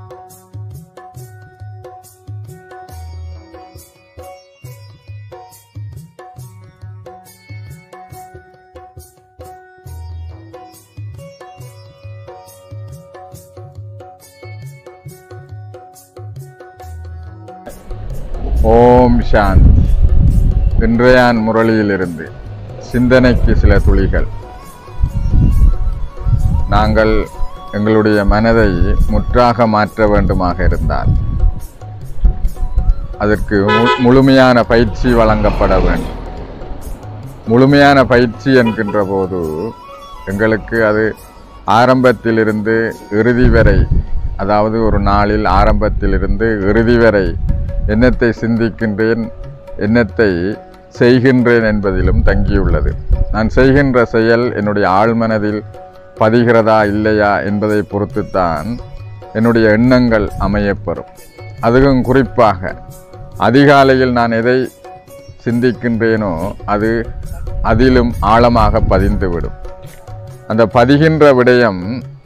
ஓம் சாந்தி இன்றையான் முரளியிலிருந்து சிந்தனைக்கு சில துளிகள் நாங்கள் எங்களுடைய மனதை முற்றாக மாற்ற வேண்டுமாக இருந்தால் அதற்கு மு- முழுமையான பயிற்சி வழங்கப்பட வேண்டும் முழுமையான பயிற்சி என்கின்ற போது எங்களுக்கு அது ஆரம்பத்திலிருந்து இறுதி வரை அதாவது ஒரு நாளில் ஆரம்பத்திலிருந்து இறுதி வரை என்னத்தை சிந்திக்கின்றேன் என்னத்தை செய்கின்றேன் என்பதிலும் தங்கியுள்ளது நான் செய்கின்ற செயல் என்னுடைய ஆழ்மனதில் பதிகிறதா இல்லையா என்பதை பொறுத்துத்தான் என்னுடைய எண்ணங்கள் அமையப்பெறும் அதுவும் குறிப்பாக அதிகாலையில் நான் எதை சிந்திக்கின்றேனோ அது அதிலும் ஆழமாக பதிந்துவிடும் அந்த பதிகின்ற விடயம்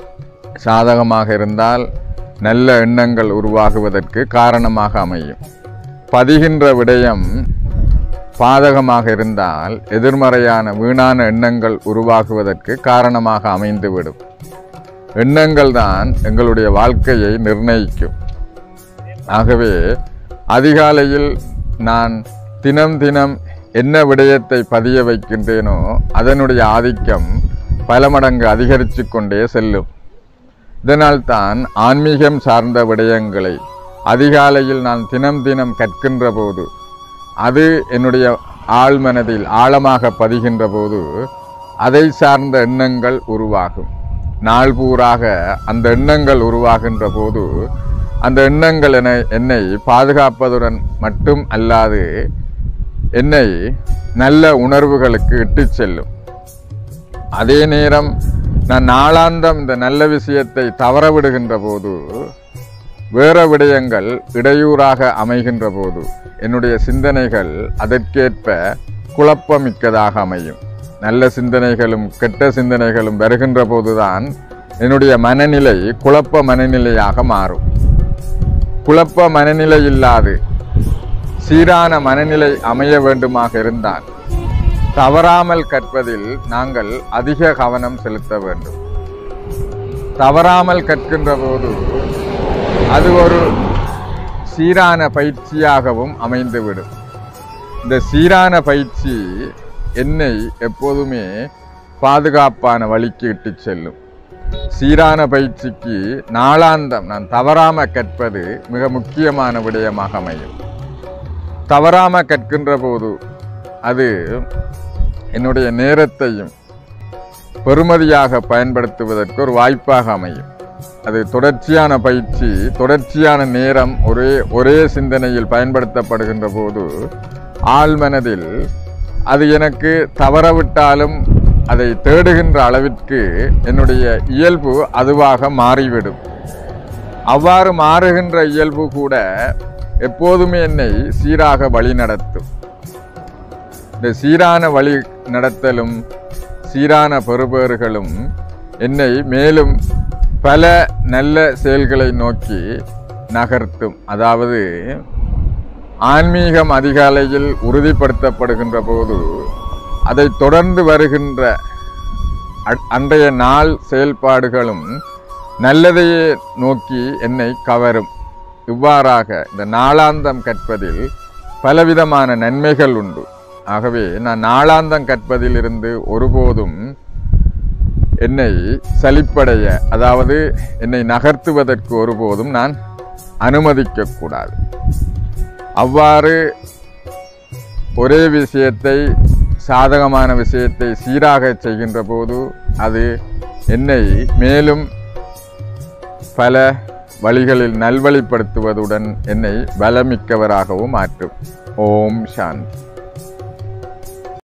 சாதகமாக இருந்தால் நல்ல எண்ணங்கள் உருவாகுவதற்கு காரணமாக அமையும் பதிகின்ற விடயம் பாதகமாக இருந்தால் எதிர்மறையான வீணான எண்ணங்கள் உருவாகுவதற்கு காரணமாக அமைந்துவிடும் எண்ணங்கள் தான் எங்களுடைய வாழ்க்கையை நிர்ணயிக்கும் ஆகவே அதிகாலையில் நான் தினம் தினம் என்ன விடயத்தை பதிய வைக்கின்றேனோ அதனுடைய ஆதிக்கம் பல மடங்கு அதிகரித்து கொண்டே செல்லும் இதனால் தான் ஆன்மீகம் சார்ந்த விடயங்களை அதிகாலையில் நான் தினம் தினம் கற்கின்ற போது அது என்னுடைய ஆழ்மனதில் ஆழமாக பதிகின்ற போது அதை சார்ந்த எண்ணங்கள் உருவாகும் நாள் பூராக அந்த எண்ணங்கள் உருவாகின்ற போது அந்த எண்ணங்கள் என என்னை பாதுகாப்பதுடன் மட்டும் அல்லாது என்னை நல்ல உணர்வுகளுக்கு இட்டுச் செல்லும் அதே நேரம் நான் நாளாந்தம் இந்த நல்ல விஷயத்தை தவற விடுகின்ற போது வேற விடயங்கள் இடையூறாக அமைகின்ற போது என்னுடைய சிந்தனைகள் அதற்கேற்ப குழப்பமிக்கதாக அமையும் நல்ல சிந்தனைகளும் கெட்ட சிந்தனைகளும் வருகின்ற போதுதான் என்னுடைய மனநிலை குழப்ப மனநிலையாக மாறும் குழப்ப மனநிலை இல்லாது சீரான மனநிலை அமைய வேண்டுமாக இருந்தால் தவறாமல் கற்பதில் நாங்கள் அதிக கவனம் செலுத்த வேண்டும் தவறாமல் கற்கின்ற போது அது ஒரு சீரான பயிற்சியாகவும் அமைந்துவிடும் இந்த சீரான பயிற்சி என்னை எப்போதுமே பாதுகாப்பான வழிக்கு இட்டுச் செல்லும் சீரான பயிற்சிக்கு நாளாந்தம் நான் தவறாம கற்பது மிக முக்கியமான விடயமாக அமையும் தவறாம கற்கின்ற போது அது என்னுடைய நேரத்தையும் பெறுமதியாக பயன்படுத்துவதற்கு ஒரு வாய்ப்பாக அமையும் அது தொடர்ச்சியான பயிற்சி தொடர்ச்சியான நேரம் ஒரே ஒரே சிந்தனையில் பயன்படுத்தப்படுகின்ற போது ஆழ்மனதில் அது எனக்கு தவறவிட்டாலும் அதை தேடுகின்ற அளவிற்கு என்னுடைய இயல்பு அதுவாக மாறிவிடும் அவ்வாறு மாறுகின்ற இயல்பு கூட எப்போதுமே என்னை சீராக வழிநடத்தும் இந்த சீரான வழி நடத்தலும் சீரான பெறுபேறுகளும் என்னை மேலும் பல நல்ல செயல்களை நோக்கி நகர்த்தும் அதாவது ஆன்மீகம் அதிகாலையில் உறுதிப்படுத்தப்படுகின்ற போது அதை தொடர்ந்து வருகின்ற அ- அன்றைய நாள் செயல்பாடுகளும் நல்லதையே நோக்கி என்னை கவரும் இவ்வாறாக இந்த நாளாந்தம் கற்பதில் பலவிதமான நன்மைகள் உண்டு ஆகவே நான் நாளாந்தம் கற்பதில் இருந்து ஒருபோதும் என்னை சலிப்படைய அதாவது என்னை நகர்த்துவதற்கு ஒருபோதும் நான் அனுமதிக்கக்கூடாது அவ்வாறு ஒரே விஷயத்தை சாதகமான விஷயத்தை சீராக செய்கின்ற போது அது என்னை மேலும் பல வழிகளில் நல்வழிப்படுத்துவதுடன் என்னை பலமிக்கவராகவும் மாற்றும் ஓம் சாந்தி